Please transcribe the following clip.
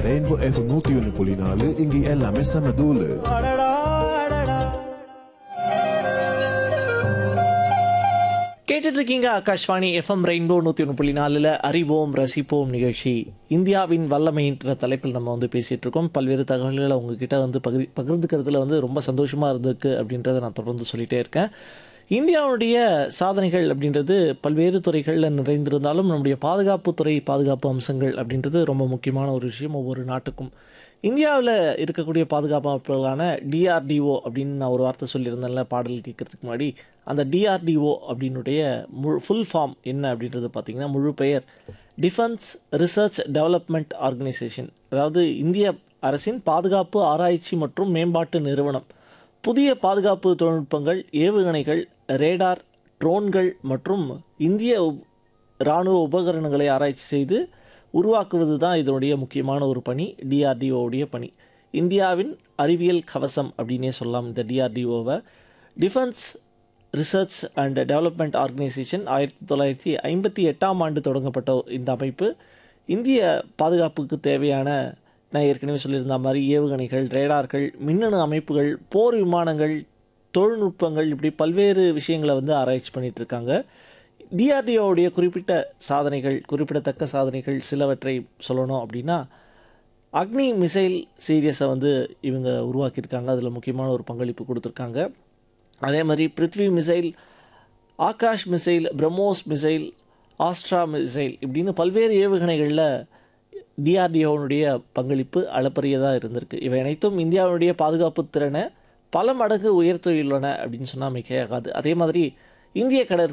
rainbow F நூத்தி ஒன்னு புள்ளி நாலு இங்க எல்லாமே செம தூளு கேட்டுட்டு இருக்கீங்க ஆகாஷ்வாணி எஃப்எம் ரெயின்போ நூற்றி ஒன்று புள்ளி நாலில் அறிவோம் ரசிப்போம் நிகழ்ச்சி இந்தியாவின் வல்லமைன்ற தலைப்பில் நம்ம வந்து பேசிகிட்டு இருக்கோம் பல்வேறு தகவல்களை உங்ககிட்ட வந்து பகிர் பகிர்ந்துக்கிறதுல வந்து ரொம்ப சந்தோஷமாக இருந்திருக்கு அப்படின்றத நான் தொடர்ந்து சொல்லிகிட்டே இருக்கேன் இந்தியாவுடைய சாதனைகள் அப்படின்றது பல்வேறு துறைகளில் நிறைந்திருந்தாலும் நம்முடைய பாதுகாப்புத்துறை பாதுகாப்பு அம்சங்கள் அப்படின்றது ரொம்ப முக்கியமான ஒரு விஷயம் ஒவ்வொரு நாட்டுக்கும் இந்தியாவில் இருக்கக்கூடிய பாதுகாப்பு அமைப்புகளான டிஆர்டிஓ அப்படின்னு நான் ஒரு வார்த்தை சொல்லியிருந்தேன்ல பாடல் கேட்கறதுக்கு முன்னாடி அந்த டிஆர்டிஓ அப்படின்னுடைய முழு ஃபுல் ஃபார்ம் என்ன அப்படின்றது பார்த்தீங்கன்னா முழு பெயர் டிஃபென்ஸ் ரிசர்ச் டெவலப்மெண்ட் ஆர்கனைசேஷன் அதாவது இந்திய அரசின் பாதுகாப்பு ஆராய்ச்சி மற்றும் மேம்பாட்டு நிறுவனம் புதிய பாதுகாப்பு தொழில்நுட்பங்கள் ஏவுகணைகள் ரேடார் ட்ரோன்கள் மற்றும் இந்திய உப்- இராணுவ உபகரணங்களை ஆராய்ச்சி செய்து உருவாக்குவது தான் இதனுடைய முக்கியமான ஒரு பணி டிஆர்டிஓவுடைய பணி இந்தியாவின் அறிவியல் கவசம் அப்படின்னே சொல்லலாம் இந்த டிஆர்டிஓவை defence research and development organisation ஆயிரத்தி தொள்ளாயிரத்தி ஐம்பத்தி எட்டாம் ஆண்டு தொடங்கப்பட்ட இந்த அமைப்பு இந்திய பாதுகாப்புக்கு தேவையான நான் ஏற்கனவே சொல்லியிருந்த மாதிரி ஏவுகணைகள் ரேடார்கள் மின்னணு அமைப்புகள் போர் விமானங்கள் தொழில்நுட்பங்கள் இப்படி பல்வேறு விஷயங்களை வந்து ஆராய்ச்சி பண்ணிட்டு இருக்காங்க டிஆர்டிஓவுடைய குறிப்பிட்ட சாதனைகள் குறிப்பிடத்தக்க சாதனைகள் சிலவற்றை சொல்லணும் அப்படின்னா அக்னி மிசைல் சீரியஸை வந்து இவங்க உருவாக்கியிருக்காங்க அதில் முக்கியமான ஒரு பங்களிப்பு கொடுத்துருக்காங்க அதே மாதிரி Prithvi missile Akash missile BrahMos missile Astra missile இப்படின்னு பல்வேறு ஏவுகணைகளில் டிஆர்டிஓனுடைய பங்களிப்பு அளப்பரியதாக இருந்திருக்கு இவை அனைத்தும் இந்தியாவுடைய பாதுகாப்பு திறனை பல மடங்கு உயர்த்தியுள்ளன அப்படின்னு சொன்னால் மிகையாகாது அதே மாதிரி இந்திய கடற்